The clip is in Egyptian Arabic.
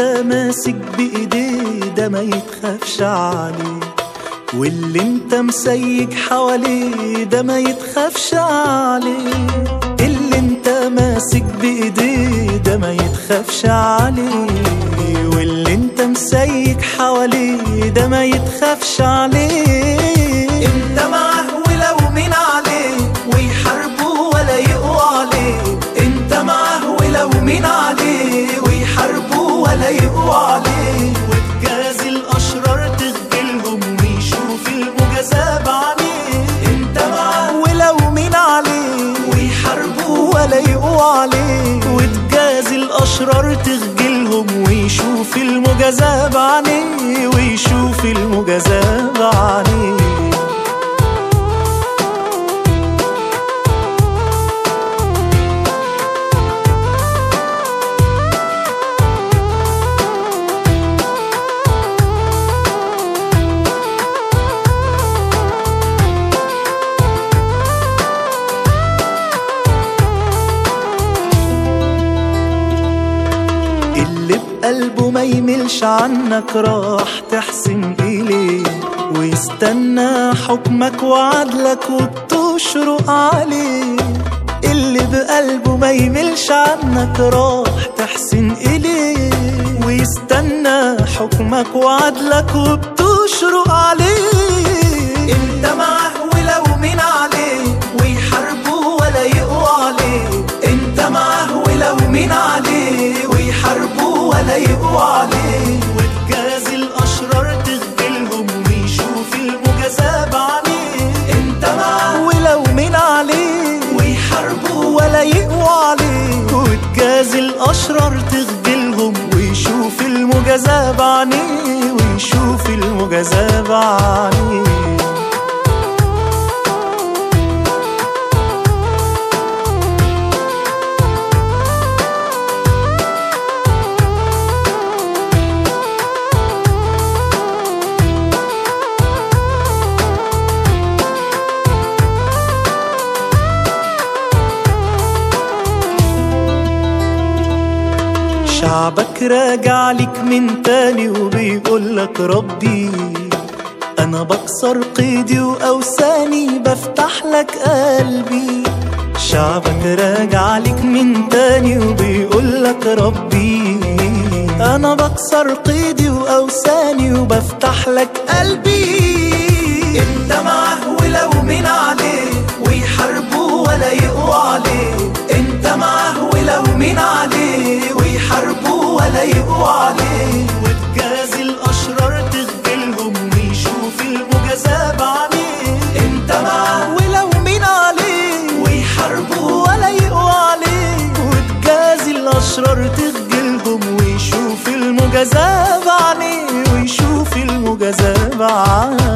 ماسك بايديه ده ما يتخافش عليه واللي انت مسيج حواليه ده ما يتخافش عليه اللي انت ماسك بايديه ده ما يتخافش عليه واللي انت مسيج حواليه ده ما يتخافش عليه انت معاه ولو مين عليه ويحاربوا ولا يقوا عليه انت معاه ولو مين عليه ويحاربوا ولا يقوا عليه وتجازي الاشرار تخذلهم ويشوف المجازاه بعينيه انت معاه ولو مين عليه ويحاربوا ولا يقوا عليه وتجازي الاشرار تخجلهم ويشوف المجازاه بعينيه ويشوف المجازاه بعينيه اللي بقلبه ما يملش عنك راح تحسن إليه ويستنى حكمك وعدلك وبتشرق عليه اللي بقلبه ما يملش عنك راح تحسن إليه ويستنى حكمك وعدلك وبتشرق عليه انت معاه ولو مين عليه ويحاربوا ولا يقوا عليه انت معاه ولو مين عليه ويحاربوا ولا يقوا عليه وتجازي الاشرار تخذلهم ويشوف المجازاه بعينيه انت معاه ولو مين عليه ويحاربوا ولا يقوا عليه وتجازي الاشرار تخذلهم ويشوف المجازاه بعينيه ويشوف المجازاه بعينيه شعبك راجع لك من تاني وبيقول لك ربي انا بكسر قيدي واوساني بفتح لك قلبي شعبك راجع لك من تاني وبيقول لك ربي انا بكسر قيدي واوساني وبفتح لك قلبي انت معاه ولو مين عليه ويحاربوا ولا يقوا عليه انت معاه ولو مين عليه ويحاربوا ولا يقوا عليه وتجازي الاشرار تخذلهم ويشوف المجازاه بعينيه انت معاه ولو مين عليه ويحاربوا ولا يقوا عليه وتجازي الاشرار تخجلهم ويشوف المجازاه بعينيه ويشوف المجازاه بعينيه